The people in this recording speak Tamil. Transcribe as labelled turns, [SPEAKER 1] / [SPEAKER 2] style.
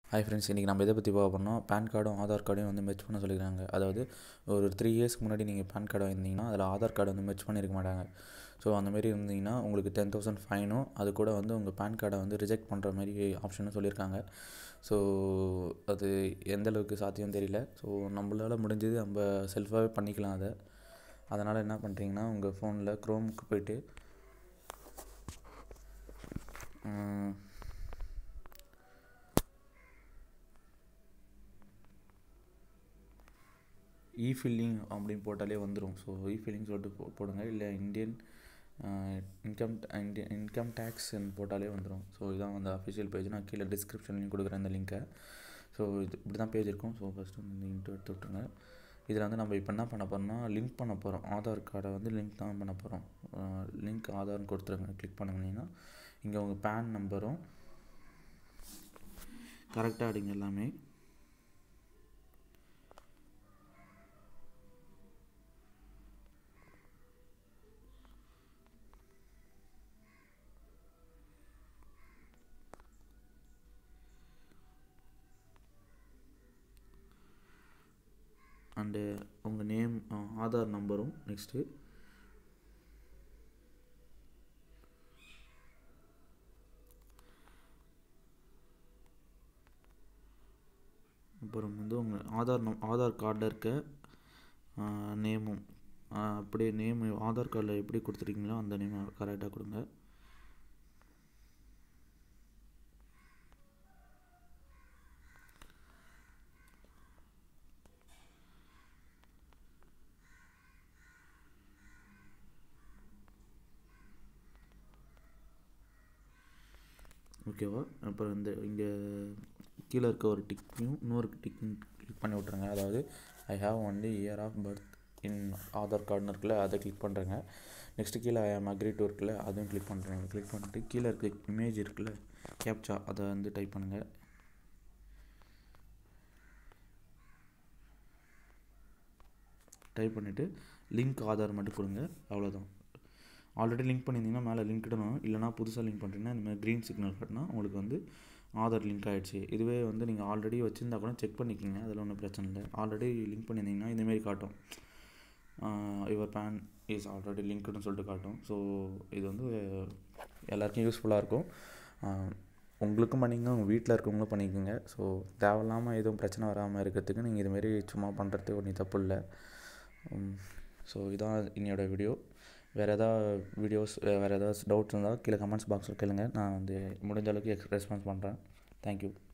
[SPEAKER 1] ஹாய் ஃப்ரெண்ட்ஸ் இன்றைக்கி நம்ம எதை பற்றி பார்க்க போறோம்னா பேன் கார்டும் ஆதார் கார்டையும் வந்து மெர்ச் பண்ண சொல்லியிருக்காங்க அதாவது ஒரு த்ரீ இயர்ஸ்க்கு முன்னாடி நீங்கள் பேன் கார்டு வாங்கியிருந்தீங்கன்னா அதில் ஆதார் கார்டு வந்து மெர்ச் பண்ணியிருக்க மாட்டாங்க ஸோ அந்த மாதிரி இருந்தீங்கன்னா உங்களுக்கு டென் தௌசண்ட் ஃபைனும் அது கூட வந்து உங்கள் பேன் கார்டை வந்து ரிஜெக்ட் பண்ணுற மாதிரி ஆப்ஷனும் சொல்லியிருக்காங்க ஸோ அது எந்த அளவுக்கு சாத்தியம் தெரியல ஸோ நம்மளால் முடிஞ்சது நம்ம செல்ஃபாகவே பண்ணிக்கலாம் அதை அதனால் என்ன பண்ணுறீங்கன்னா உங்கள் ஃபோனில் க்ரோமுக்கு போயிட்டு ம், இ ஃபில்லிங் அப்படின்னு போட்டாலே வந்துடும் ஸோ இ ஃபில்லிங் சொல்லிட்டு போ போடுங்க இல்லை இந்தியன் இன்கம் இந்தியன் இன்கம் டேக்ஸ்ன்னு போட்டாலே வந்துடும் ஸோ இதான் வந்து அஃபிஷியல் பேஜ் நான் கீழே டிஸ்கிரிப்ஷன்லையும் கொடுக்குறேன் இந்த லிங்க்கை ஸோ இது இப்படி தான் பேஜ் இருக்கும் ஸோ ஃபஸ்ட்டு வந்து இந்த இன்ட்டு எடுத்து விட்ருங்க இதில் வந்து நம்ம இப்போ என்ன பண்ண போகிறோம்னா லிங்க் பண்ண போகிறோம் ஆதார் கார்டை வந்து லிங்க் தான் பண்ண போகிறோம் லிங்க் ஆதார்னு கொடுத்துருங்க கிளிக் பண்ணிங்கன்னா இங்கே உங்கள் பேன் நம்பரும் கரெக்டாக அடிங்க எல்லாமே அண்டு உங்கள் நேம் ஆதார் நம்பரும் நெக்ஸ்ட்டு அப்புறம் வந்து உங்கள் ஆதார் நம் ஆதார் கார்டில் இருக்க நேமும் அப்படியே நேம் ஆதார் கார்டில் எப்படி கொடுத்துருக்கீங்களோ அந்த நேம் கரெக்டாக கொடுங்க ஓகேவா அப்புறம் இந்த இங்கே கீழே இருக்க ஒரு டிக்கையும் இன்னொரு டிக்கும் கிளிக் பண்ணி விட்ருங்க அதாவது I have only year of birth in Aadhaar கார்டுன்னு இருக்குல்ல அதை கிளிக் பண்ணுறேங்க நெக்ஸ்ட்டு கீழே ஐ ஆம் அக்ரி டு இருக்குல்ல அதுவும் கிளிக் பண்ணுறேங்க கிளிக் பண்ணிட்டு கீழே இருக்க இமேஜ் இருக்குல்ல கேப்சா அதை வந்து டைப் பண்ணுங்கள் டைப் பண்ணிவிட்டு லிங்க் ஆதார் மட்டும் கொடுங்க அவ்வளோதான் ஆல்ரெடி லிங்க் பண்ணியிருந்தீங்கன்னா மேலே லிங்க்டணும் இல்லைனா புதுசாக லிங்க் பண்ணுறீங்கன்னா இந்த மாதிரி க்ரீன் சிக்னல் காட்டினா உங்களுக்கு வந்து ஆதார் லிங்க் ஆகிடுச்சு இதுவே வந்து நீங்கள் ஆல்ரெடி வச்சுருந்தா கூட செக் பண்ணிக்கோங்க அதில் ஒன்றும் பிரச்சனை இல்லை ஆல்ரெடி லிங்க் பண்ணியிருந்தீங்கன்னா இந்தமாரி காட்டும் யுவர் பேன் இஸ் ஆல்ரெடி லிங்க்டுன்னு சொல்லிட்டு காட்டும் ஸோ இது வந்து எல்லாருக்கும் யூஸ்ஃபுல்லாக இருக்கும் உங்களுக்கும் பண்ணிங்க உங்கள் வீட்டில் இருக்கவங்களும் பண்ணிக்கோங்க ஸோ தேவையில்லாமல் எதுவும் பிரச்சனை வராமல் இருக்கிறதுக்கு நீங்கள் இதுமாரி சும்மா பண்ணுறதுக்கு ஒன்றும் தப்பு இல்லை ஸோ இதான் இன்னையோட வீடியோ வேறு எதாவது வீடியோஸ் வேறு ஏதாவது டவுட்ஸ் இருந்தால் கீழே கமெண்ட்ஸ் பாக்ஸில் கேளுங்க நான் வந்து முடிஞ்ச அளவுக்கு ரெஸ்பான்ஸ் பண்ணுறேன் தேங்க்யூ